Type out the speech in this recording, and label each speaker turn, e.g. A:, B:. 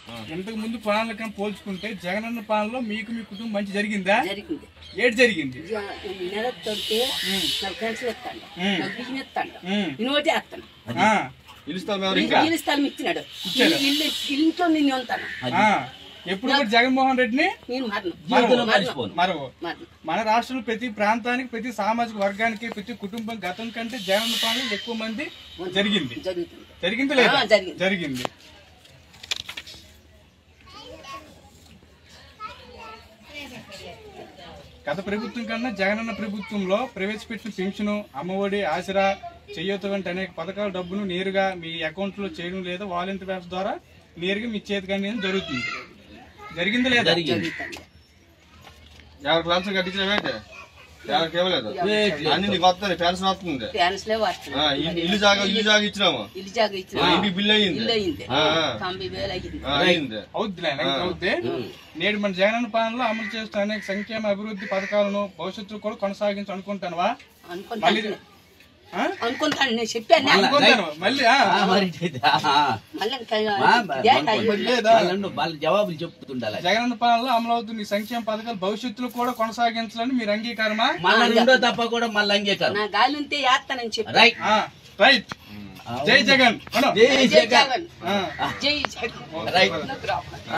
A: ఇంతకు ముందు పాలన పోల్చుకుంటే జగనన్న పాలనలో మీకు మీ కుటుంబం మంచి జరిగిందా
B: జరిగింది
A: ఏడు జరిగింది
B: జ- నెల తొడితే నాకు పెన్షన్ ఇస్తాడు
A: ఉమ్.
B: నాకు బియ్యం ఇస్తాడు
A: ఉమ్.
B: ఇన్వోటి వేస్తాను
A: ఆ,
C: పిలుస్తాం
B: ఇల్లు స్థలం ఇచ్చినాడు ఇల్లు ఇల్లు ఇంట్లో నేను ఉంటాను
A: ఆ. ఎప్పుడు కూడా జగన్మోహన్ రెడ్డిని
B: నేను మరణం
A: మరో
D: మర్చిపోను
A: మరో
B: మరణం
A: మన రాష్ట్రంలో ప్రతి ప్రాంతానికి ప్రతి సామాజిక వర్గానికి ప్రతి కుటుంబం గతం కంటే జగన్ పాలన ఎక్కువ మంది జరిగింది
B: జరుగుతుంది
A: జరిగింది లేదా
B: ఆ, జరిగింది.
A: జరిగింది గత ప్రభుత్వం కన్నా జగనన్న ప్రభుత్వంలో ప్రవేశపెట్టిన పెన్షన్ అమ్మఒడి ఆసరా చేయూత వంటి అనేక పథకాల డబ్బును నేరుగా మీ అకౌంట్ లో చేయడం లేదా వాలంటీర్ వ్యవస్థ ద్వారా నేరుగా మీ చేతికి అనేది జరుగుతుంది జరిగింది లేదా
D: జరిగింది
B: జరుగుతుంది
C: ఎవరికి లంచం కట్టించినవేంటి ఎవరికి ఇవ్వలేదు అన్ని నీకు వస్తుంది పెన్షన్ వస్తుంది
B: ఫ్యాన్స్లే
C: ఆ,
B: వస్తున్నాయి
C: ఇల్లు ఇల్లు జాగా ఇల్లు జాగా ఇచ్చినాము
B: ఇల్లు జాగ
C: ఆ,
B: ఇచ్చిన
C: ఇంటికి బిల్లు అయ్యింది
B: ఇల్లు అయింది
C: ఆ, ఆ.
B: తొంభై వేలు అయ్యింది
C: ఆ, అయ్యింది
A: అవుద్దిలే అవుద్ది నేడు మన జగనన్న పాలనలో అమలు చేస్తున్న అనేక సంక్షేమ అభివృద్ధి పథకాలను భవిష్యత్తులో కూడా కొనసాగించు అనుకుంటానువా మళ్ళీ
B: అనుకుంటాను
A: ఆ?
B: అనుకుంటాను నేను చెప్పాను
A: అనుకుంటాను మళ్ళీ ఆ.
D: ఆ, మరి ఆ,
B: మళ్ళీ
D: ఆ,
B: ఇంకా
A: లేదా?
D: వాళ్ళను వాళ్ళ జవాబులు చెప్తుండాలి
A: జగనన్న పాలనలో అమలు అవుతున్న ఈ సంక్షేమ పథకాలు భవిష్యత్తులో కూడా కొనసాగించాలని మీరు అంగీకారమా
D: మళ్ళా రెండో తప్ప కూడా మళ్ళీ అంగీకారం
B: నా గాలి ఉంటే వేస్తానని చెప్పి
D: రైట్
A: ఆ, రైట్ జై జగన్ అను.
D: జై
B: జై
D: జగన్
B: జగన్
A: ఆ.
B: జై జగన్
D: రైట్
B: నాకు రావాలి.